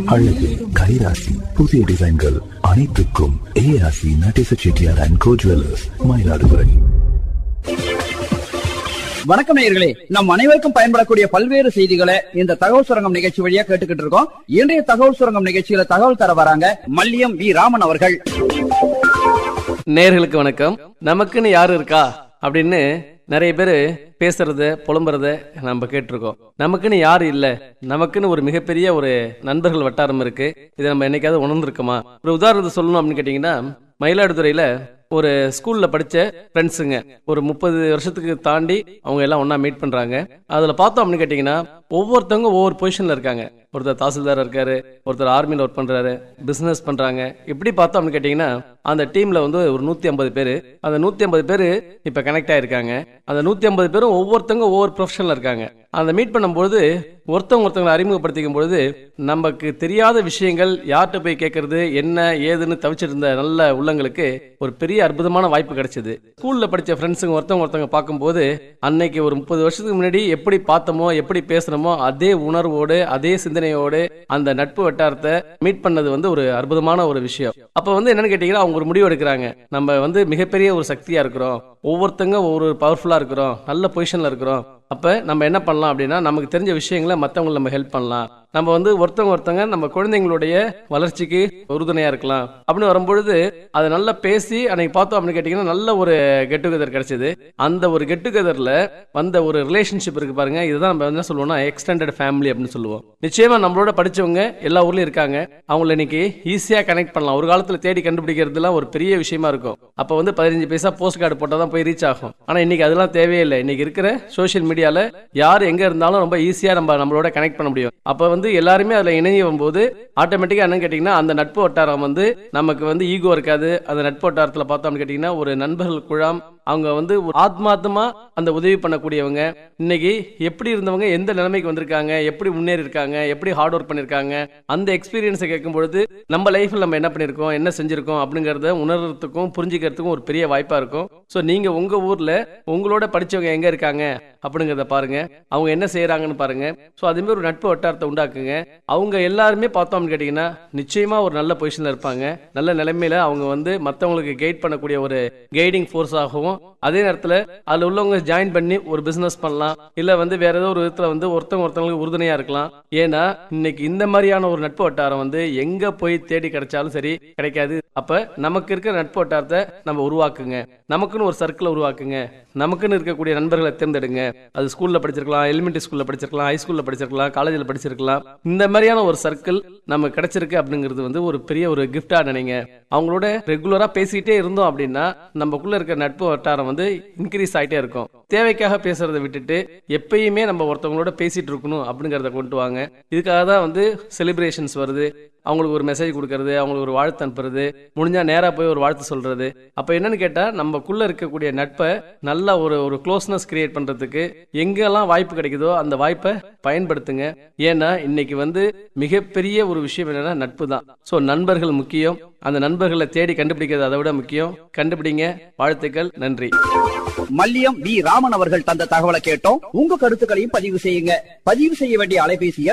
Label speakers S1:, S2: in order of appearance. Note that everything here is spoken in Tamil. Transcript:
S1: அழகு கைராசி புதிய டிசைன்கள் அனைத்துக்கும் A R C Natesa Chettiar and co jewellers Mayiladuthurai
S2: வணக்கம் நேயர்களே நம் அனைவருக்கும் பயன்படக்கூடிய பல்வேறு செய்திகளை இந்த தகவல் சுரங்கம் நிகழ்ச்சி வழியா கேட்டுக்கிட்டு இருக்கோம் இன்றைய தகவல் சுரங்கம் நிகழ்ச்சியில தகவல் தர வராங்க மல்லியம் வி ராமன் அவர்கள்
S3: நேர்களுக்கு வணக்கம் நமக்குன்னு யாரு இருக்கா அப்படின்னு நிறைய பேர் பேசுறத புலம்புறத நம்ம கேட்டிருக்கோம் நமக்குன்னு யாரு இல்ல நமக்குன்னு ஒரு மிகப்பெரிய ஒரு நண்பர்கள் வட்டாரம் இருக்கு இதை நம்ம என்னைக்காவது உணர்ந்திருக்கோமா ஒரு உதாரணத்தை சொல்லணும் அப்படின்னு கேட்டீங்கன்னா மயிலாடுதுறையில ஒரு ஸ்கூல்ல படிச்ச ஃப்ரெண்ட்ஸுங்க ஒரு முப்பது வருஷத்துக்கு தாண்டி அவங்க எல்லாம் ஒண்ணா மீட் பண்றாங்க அதுல பார்த்தோம் அப்படின்னு கேட்டீங்கன்னா ஒவ்வொருத்தவங்க ஒவ்வொரு பொசிஷன்ல இருக்காங்க ஒருத்தர் தாசில்தார் இருக்காரு ஒருத்தர் ஆர்மியில் ஒர்க் பண்றாரு பிசினஸ் பண்றாங்க இப்படி பார்த்தோம் அப்படின்னு கேட்டீங்கன்னா அந்த டீம்ல வந்து ஒரு நூத்தி ஐம்பது பேர் அந்த நூத்தி ஐம்பது பேர் இப்ப கனெக்ட் ஆயிருக்காங்க அந்த நூத்தி ஐம்பது பேரும் ஒவ்வொருத்தவங்க ஒவ்வொரு ப்ரொஃபஷன்ல இருக்காங்க அந்த மீட் பண்ணும்போது ஒருத்தவங்க ஒருத்தவங்களை அறிமுகப்படுத்திக்கும் பொழுது நமக்கு தெரியாத விஷயங்கள் யார்கிட்ட போய் கேட்கறது என்ன ஏதுன்னு தவிச்சிட்டு இருந்த நல்ல உள்ளங்களுக்கு ஒரு பெரிய அற்புதமான வாய்ப்பு கிடைச்சது ஸ்கூல்ல படிச்ச ஃப்ரெண்ட்ஸுங்க ஒருத்தவங்க ஒருத்தவங்க பார்க்கும்போது அன்னைக்கு ஒரு முப்பது வருஷத்துக்கு முன்னாடி எப்படி பார்த்தோமோ எப்படி பேசுறோமோ அதே உணர்வோடு அதே சிந்தனையோடு அந்த நட்பு வட்டாரத்தை மீட் பண்ணது வந்து ஒரு அற்புதமான ஒரு விஷயம் அப்ப வந்து என்னன்னு கேட்டீங்கன்னா அவங்க ஒரு முடிவு எடுக்கிறாங்க நம்ம வந்து மிகப்பெரிய ஒரு சக்தியா இருக்கிறோம் ஒவ்வொருத்தங்க ஒவ்வொரு பவர்ஃபுல்லா இருக்கிறோம் நல்ல பொசிஷன்ல இருக்கிறோம் அப்ப நம்ம என்ன பண்ணலாம் அப்படின்னா நமக்கு தெரிஞ்ச விஷயங்களை மத்தவங்களுக்கு நம்ம ஹெல்ப் பண்ணலாம் நம்ம வந்து ஒருத்தவங்க ஒருத்தவங்க நம்ம குழந்தைங்களுடைய வளர்ச்சிக்கு உறுதுணையா இருக்கலாம் அப்படின்னு வரும்பொழுது அதை நல்லா பேசி அன்னைக்கு பார்த்தோம் அப்படின்னு கேட்டீங்கன்னா நல்ல ஒரு கெட் டுகெதர் கிடைச்சது அந்த ஒரு கெட் டுகெதர்ல வந்த ஒரு ரிலேஷன்ஷிப் இருக்கு பாருங்க இதுதான் நம்ம என்ன சொல்லுவோம்னா எக்ஸ்டெண்டட் ஃபேமிலி அப்படின்னு சொல்லுவோம் நிச்சயமா நம்மளோட படிச்சவங்க எல்லா ஊர்லயும் இருக்காங்க அவங்கள இன்னைக்கு ஈஸியா கனெக்ட் பண்ணலாம் ஒரு காலத்துல தேடி கண்டுபிடிக்கிறதுலாம் ஒரு பெரிய விஷயமா இருக்கும் அப்ப வந்து பதினஞ்சு பைசா போஸ்ட் கார்டு போட்டா தான் போய் ரீச் ஆகும் ஆனா இன்னைக்கு அதெல்லாம் தேவையே இல்லை இன்னைக்கு இருக்கிற சோஷியல் மீடியால யார் எங்க இருந்தாலும் ரொம்ப ஈஸியா நம்ம நம்மளோட கனெக்ட் பண்ண முடியும் அப்ப வந்து எல்லாருமே அதுல இணையும் போது ஆட்டோமேட்டிக்கா என்னன்னு கேட்டீங்கன்னா அந்த நட்பு வட்டாரம் வந்து நமக்கு வந்து ஈகோ இருக்காது அந்த நட்பு வட்டாரத்துல பார்த்தோம்னு கேட்டீங்கன்னா ஒரு நண்பர்கள் குழாம் அவங்க வந்து ஒரு ஆத்மார்த்தமா அந்த உதவி பண்ணக்கூடியவங்க இன்னைக்கு எப்படி இருந்தவங்க எந்த நிலைமைக்கு வந்திருக்காங்க எப்படி முன்னேறி இருக்காங்க எப்படி ஹார்ட் ஒர்க் பண்ணிருக்காங்க அந்த எக்ஸ்பீரியன்ஸை கேட்கும் பொழுது நம்ம லைஃப்ல நம்ம என்ன பண்ணிருக்கோம் என்ன செஞ்சிருக்கோம் அப்படிங்கறத உணர்றதுக்கும் புரிஞ்சுக்கிறதுக்கும் ஒரு பெரிய வாய்ப்பா இருக்கும் சோ நீங்க உங்க ஊர்ல உங்களோட படிச்சவங்க எங்க இருக்காங்க அப்படிங்கறத பாருங்க அவங்க என்ன செய்யறாங்கன்னு பாருங்க சோ அதே மாதிரி ஒரு நட்பு வட்டாரத்தை உண்டாக்குங்க அவங்க எல்லாருமே பார்த்தோம்னு கேட்டீங்கன்னா நிச்சயமா ஒரு நல்ல பொசிஷன்ல இருப்பாங்க நல்ல நிலைமையில அவங்க வந்து மத்தவங்களுக்கு கைட் பண்ணக்கூடிய ஒரு கைடிங் ஃபோர்ஸ் ஆகவும் அதே நேரத்துல அதுல உள்ளவங்க ஜாயின் பண்ணி ஒரு பிசினஸ் பண்ணலாம் இல்ல வந்து வேற ஏதோ ஒரு விதத்துல வந்து ஒருத்தவங்க ஒருத்தவங்களுக்கு உறுதுணையா இருக்கலாம் ஏன்னா இன்னைக்கு இந்த மாதிரியான ஒரு நட்பு வட்டாரம் வந்து எங்க போய் தேடி கிடைச்சாலும் சரி கிடைக்காது அப்ப நமக்கு இருக்கிற நட்பு வட்டாரத்தை நம்ம உருவாக்குங்க நமக்குன்னு ஒரு சர்க்கிளை உருவாக்குங்க நமக்குன்னு இருக்கக்கூடிய நண்பர்களை தேர்ந்தெடுங்க அது ஸ்கூல்ல படிச்சிருக்கலாம் எலிமெண்டரி ஸ்கூல்ல படிச்சிருக்கலாம் ஹை ஸ்கூல்ல படிச்சிருக்கலாம் காலேஜ்ல படிச்சிருக்கலாம் இந்த மாதிரியான ஒரு சர்க்கிள் நமக்கு கிடைச்சிருக்கு அப்படிங்கிறது வந்து ஒரு பெரிய ஒரு கிஃப்டா நினைங்க அவங்களோட ரெகுலரா பேசிக்கிட்டே இருந்தோம் அப்படின்னா நமக்குள்ள இருக்க நட்பு வட்டாரம் வந்து இன்க்ரீஸ் ஆயிட்டே இருக்கும் தேவைக்காக பேசுறதை விட்டுட்டு எப்பயுமே நம்ம ஒருத்தவங்களோட பேசிட்டு இருக்கணும் அப்படிங்கறத கொண்டு வாங்க இதுக்காக தான் வந்து செலிப்ரேஷன்ஸ் வருது அவங்களுக்கு ஒரு மெசேஜ் கொடுக்கறது அவங்களுக்கு ஒரு வாழ்த்து அனுப்புறது முடிஞ்சா நேரா போய் ஒரு வாழ்த்து சொல்றது அப்ப என்னன்னு கேட்டா நமக்குள்ள இருக்கக்கூடிய நட்பை நல்ல ஒரு ஒரு க்ளோஸ்னஸ் கிரியேட் பண்றதுக்கு எங்கெல்லாம் வாய்ப்பு கிடைக்குதோ அந்த வாய்ப்பை பயன்படுத்துங்க ஏன்னா இன்னைக்கு வந்து மிகப்பெரிய ஒரு விஷயம் என்னன்னா நட்பு தான் ஸோ நண்பர்கள் முக்கியம் அந்த நண்பர்களை தேடி கண்டுபிடிக்கிறது அதை விட முக்கியம் கண்டுபிடிங்க வாழ்த்துக்கள் நன்றி
S2: மல்லியம் வி ராமன் அவர்கள் தந்த தகவலை கேட்டோம் உங்க கருத்துக்களையும் பதிவு செய்யுங்க பதிவு செய்ய வேண்டிய அலைபேசி எண்